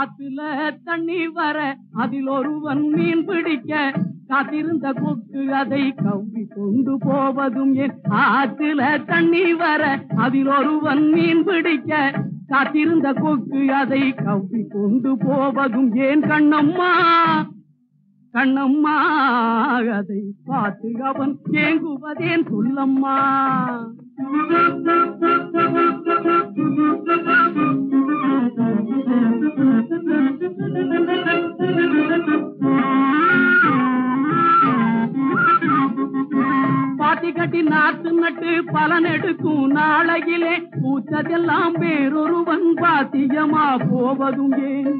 ஆத்துல தண்ணி வர அதில் ஒருவன் மீன் பிடிக்க காத்திருந்த கொக்கு அதை கவ்வி கொண்டு போவதும் ஏன் ஆத்துல தண்ணி வர அதில் ஒருவன் மீன் பிடிக்க காத்திருந்த கொக்கு அதை கவ்வி கொண்டு போவதும் ஏன் கண்ணம்மா கண்ணம்மா அதை பார்த்து அவன் ஏங்குவதேன் சொல்லம்மா பாத்தி கட்டி நாட்டு நட்டு பலன் எடுக்கும் நாளையிலே பூத்ததெல்லாம் வேறொருவன் பாத்தியமா போவதும் ஏன்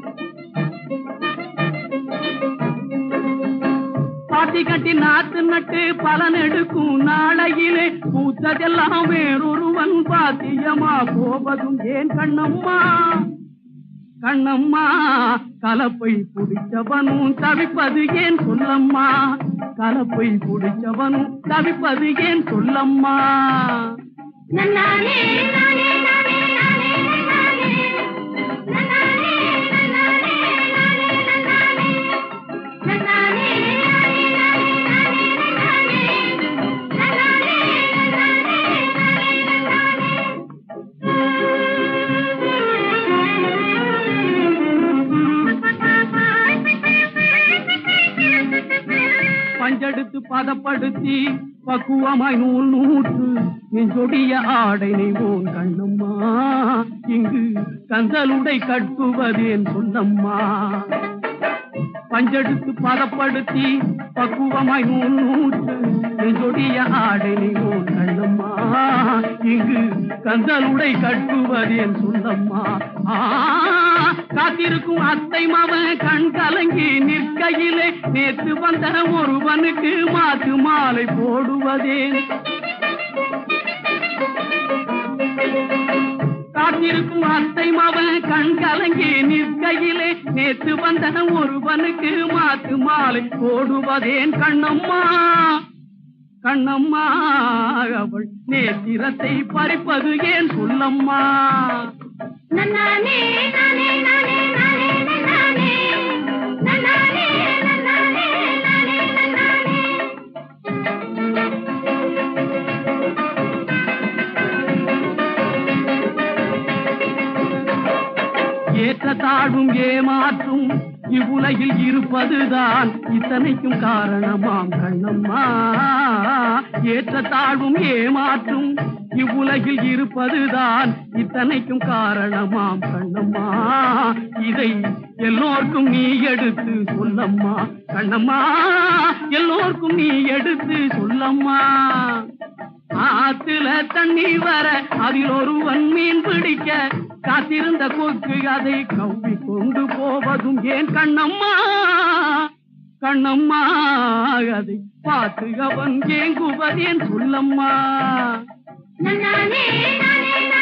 பாத்தி கட்டி நாத்து நட்டு பலன் எடுக்கும் நாளையிலே பூத்ததெல்லாம் வேறொருவன் பாத்தியமா போவதும் ஏன் கண்ணம்மா கண்ணம்மா கலப்பை புடிச்சவனும் தவிப்பது ஏன் சொல்லம்மா கலப்பை புடிச்சவனும் தவிப்பது ஏன் சொல்லம்மா நன்னானே நானே நானே நானே நன்னானே நன்னானே நன்னானே நானே நன்னானே நன்னானே நானே நானே நானே நன்னானே நன்னானே நன்னானே நானே நன்னானே பஞ்செடுத்து பதப்படுத்தி பக்குவமாய் நூல் நூற்று நெஞ்சொடிய ஆடை நெய்வோன் கண்ணம்மா இங்கு கந்தலுடை கட்டுவதேன் சொல்லம்மா பஞ்செடுத்து பதப்படுத்தி பக்குவமாய் நூல் நூற்று நெஞ்சொடிய ஆடை நெய்வோன் கண்ணம்மா இங்கு கந்தலுடை கட்டுவதேன் சொல்லம்மா ஆ காத்திருக்கும் அத்தை மவன் கண் கலங்கி நிற்கையிலே நேற்று வந்த ஒருவனுக்கு மாத்து மாலை போடுவதேன் காத்திருக்கும் அத்தை மவன் கண் கலங்கி நிற்கையிலே நேற்று வந்த ஒருவனுக்கு மாத்து மாலை போடுவதேன் கண்ணம்மா கண்ணம்மா அவள் நேத்திரத்தை பறிப்பது ஏன் சொல்லம்மா நன்னானே நானே நானே நானே நன்னானே நன்னானே நன்னானே நானே நன்னானே ஏற்ற தாழ்வும் ஏமாற்றும் இவ்வுலகில் இருப்பதுதான் இத்தனைக்கும் காரணமாம் கண்ணம்மா ஏற்ற தாழ்வும் ஏமாற்றும் இவ்வுலகில் இருப்பதுதான் இத்தனைக்கும் காரணமாம் கண்ணம்மா இதை எல்லோர்க்கும் நீ எடுத்து சொல்லம்மா கண்ணம்மா எல்லோர்க்கும் நீ எடுத்து சொல்லம்மா ஆத்துல தண்ணி வர அதில் ஒருவன் மீன் பிடிக்க காத்திருந்த கொக்கு அதை கவ்வி கொண்டு போவதும் ஏன் கண்ணம்மா கண்ணம்மா அதை பார்த்து அவன் ஏங்குவதேன் சொல்லம்மா நன்னானே நானே நானே